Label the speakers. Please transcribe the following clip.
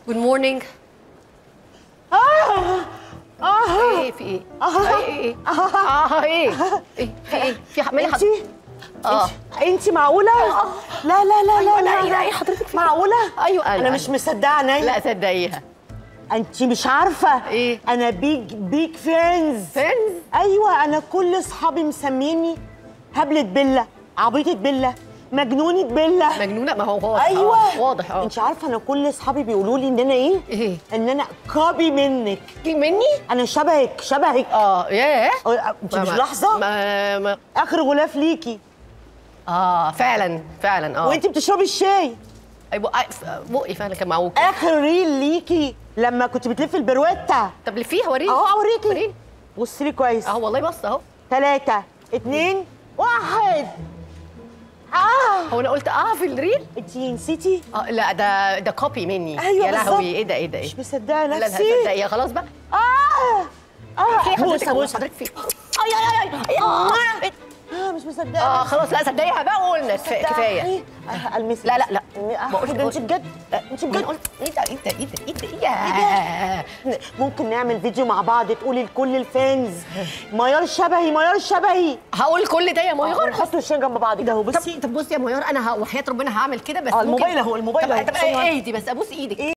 Speaker 1: جود مورنينج
Speaker 2: اه اه
Speaker 1: ايه في ايه؟ ايه ايه اه ايه ايه في ايه؟ في ح- مالي
Speaker 2: انت
Speaker 1: حضرتك؟ اه
Speaker 2: انت معقوله لا لا لا
Speaker 1: أيوة،
Speaker 2: لا
Speaker 1: لا،
Speaker 2: لا
Speaker 1: إيه ده؟ إيه حضرتك في إيه؟
Speaker 2: معقوله
Speaker 1: أيوة،
Speaker 2: انا
Speaker 1: أنا-
Speaker 2: مش مصدقه عينيا
Speaker 1: لا صدقيها
Speaker 2: انت مش عارفه
Speaker 1: إيه؟
Speaker 2: انا بيج بيج فانز
Speaker 1: فانز
Speaker 2: ايوه انا كل اصحابي مسميني هبله بيلا عبيطه بيلا مجنونه بيلا
Speaker 1: مجنونه ما هو واضح
Speaker 2: ايوه
Speaker 1: آه، واضح اه
Speaker 2: انت عارفه انا كل اصحابي بيقولوا لي ان انا ايه
Speaker 1: ايه؟
Speaker 2: ان انا كوبي منك
Speaker 1: دي مني؟
Speaker 2: انا شبهك شبهك
Speaker 1: اه ياه
Speaker 2: انت
Speaker 1: ما-
Speaker 2: مش
Speaker 1: ما-
Speaker 2: لاحظه
Speaker 1: ما ما
Speaker 2: اخر غلاف ليكي
Speaker 1: اه فعلا فعلا اه
Speaker 2: وانت بتشربي الشاي
Speaker 1: أي بق- أي- بقي فعلا كان معوج
Speaker 2: اخر ريل ليكي لما كنت بتلفي البرويتا
Speaker 1: طب اللي فيها وريني
Speaker 2: اهو اوريكي
Speaker 1: وريني
Speaker 2: بصي لي كويس
Speaker 1: اهو والله بص اهو
Speaker 2: ثلاثة اتنين واحد اه
Speaker 1: هو انا قلت اه في الريل
Speaker 2: انت نسيتي
Speaker 1: اه لا ده ده كوبي مني
Speaker 2: ايوه
Speaker 1: يا
Speaker 2: بالظبط.
Speaker 1: لهوي ايه ده ايه ده ايه
Speaker 2: مش مصدقه
Speaker 1: لا لا
Speaker 2: نفسي
Speaker 1: صدقي خلاص بقى
Speaker 2: اه اه
Speaker 1: في حضرتك
Speaker 2: بوسه
Speaker 1: هو
Speaker 2: بوسه
Speaker 1: حضرتك في
Speaker 2: اي اي اي اي آه. اه مش مصدقه
Speaker 1: اه خلاص لا صدقيها بقى وقلنا كفايه كفايه
Speaker 2: آه، المسك
Speaker 1: لا لا لا
Speaker 2: آه،
Speaker 1: ما قلت-
Speaker 2: ده انت بجد انت
Speaker 1: انا
Speaker 2: بجد
Speaker 1: قلت ايه ده ايه ده ايه ده ايه ده ايه ده
Speaker 2: ممكن نعمل فيديو مع بعض تقولي لكل الفانز ميار شبهي ميار شبهي
Speaker 1: هقول كل ده يا ميار
Speaker 2: نحط وشين جنب بعض كده اهو بصي
Speaker 1: طب طب بصي يا ميار انا ه- وحياه ربنا هعمل كده بس
Speaker 2: اه
Speaker 1: ممكن-
Speaker 2: الموبايل اهو الموبايل
Speaker 1: طب
Speaker 2: اهو
Speaker 1: طب
Speaker 2: ثانية واحدة.
Speaker 1: اهدي بس ابوس ايدك